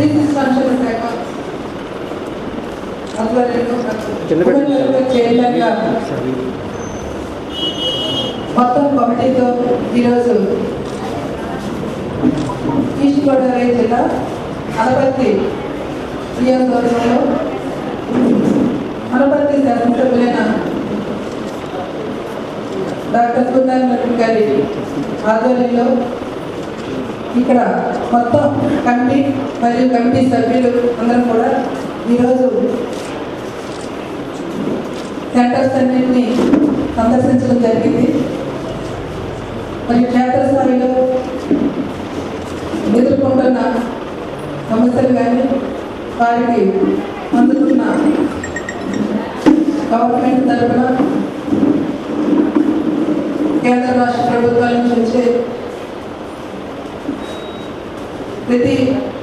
BC సంక్షేమ శాఖ ఆధ్వర్యంలో కుటుంబంలో చైర్మన్గా మొత్తం కమిటీతో ఈరోజు ఈస్ట్ గోదావరి జిల్లా అనపర్తి నియోజకవర్గంలో అనపర్తి శాసనసభ్యులైన డాక్టర్ సూర్యనారాయణ గారి ఆధ్వర్యంలో ఇక్కడ మొత్తం కమిటీ మరియు కమిటీ సభ్యులు అందరం కూడా ఈరోజు సెంటర్స్ అన్నింటినీ సందర్శించడం జరిగింది మరి క్షేత్రస్థాయిలో ఎదుర్కొంటున్న సమస్యలు కానీ వారికి అందుతున్న గవర్నమెంట్ తరఫున కేంద్ర రాష్ట్ర ప్రభుత్వాల నుంచి వచ్చే ప్రతి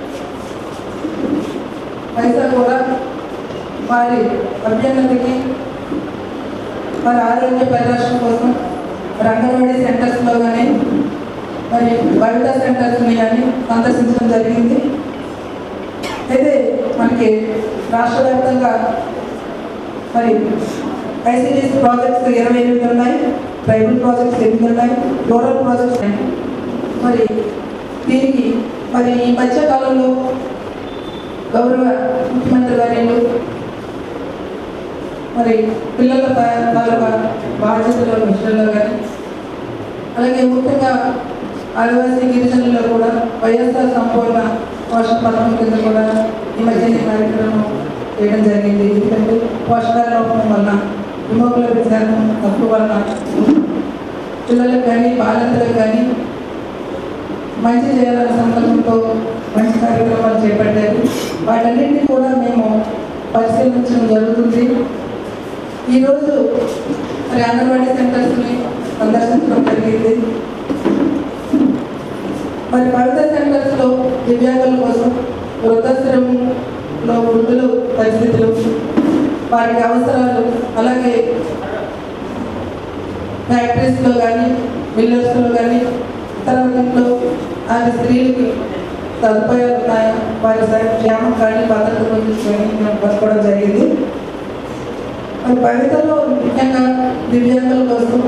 పైసా కూడా వారి అభ్యున్నతికి వారి ఆరోగ్య పరిరక్షణ కోసం మరి అంగన్వాడీ సెంటర్స్లో కానీ మరి వనితా సెంటర్స్ని కానీ సందర్శించడం జరిగింది అయితే మనకి రాష్ట్ర వ్యాప్తంగా మరి ఐసీడీఎస్ ప్రాజెక్ట్స్ ఇరవై ఎనిమిది ఉన్నాయి ట్రైబల్ ప్రాజెక్ట్స్ ఎనిమిది ఉన్నాయి రూరల్ ప్రాజెక్ట్స్ ఉన్నాయి మరి దీనికి మరి ఈ మధ్య కాలంలో గౌరవ ముఖ్యమంత్రి వర్యులు మరి పిల్లల తా- తాలూకా బాధ్యతల విషయంలో కానీ అలాగే ముఖ్యంగా ఆదివాసీ గిరిజనుల్లో కూడా వైఎస్ఆర్ సంపూర్ణ పోషణ పథకం కింద కూడా ఈ మధ్య ఈ కార్యక్రమం చేయడం జరిగింది ఎందుకంటే పోషకాల లోపం వలన హిమోగ్లోబిన్ శాతం తక్కువ వలన పిల్లలకు కానీ బాలింతలకు కానీ మంచి చేయాలనే సంకల్పంతో మంచి కార్యక్రమాలు చేపట్టారు వాటన్నింటినీ కూడా మేము పరిశీలించడం జరుగుతుంది ఈరోజు మరి అంగన్వాడీ సెంటర్స్ని సందర్శించడం జరిగింది మరి కవిత సెంటర్స్లో దివ్యాంగుల కోసం వృద్ధాశ్రమంలో వృద్ధుల పరిస్థితులు వారికి అవసరాలు అలాగే ఫ్యాక్టరీస్లో కానీ మిల్లర్స్లో కానీ ఇతర ఇంట్లో ఆమె స్త్రీలకి సదుపాయాలు ఉన్నాయా వారి స- క్షేమం కానీ భద్రత గురించి కానీ మేము పట్టుకోవడం జరిగింది మరి భవితలో ముఖ్యంగా దివ్యాంగుల కోసం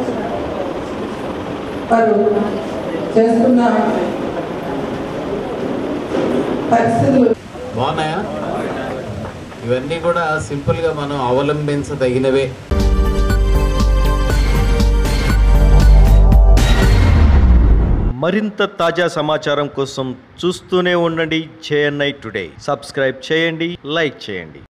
వారు చేస్తున్న పరిస్థితులు బాగున్నాయా ఇవన్నీ కూడా సింపుల్గా మనం అవలంబించదగినవే మరింత తాజా సమాచారం కోసం చూస్తూనే ఉండండి జేఎన్ఐ టుడే సబ్స్క్రైబ్ చేయండి లైక్ చేయండి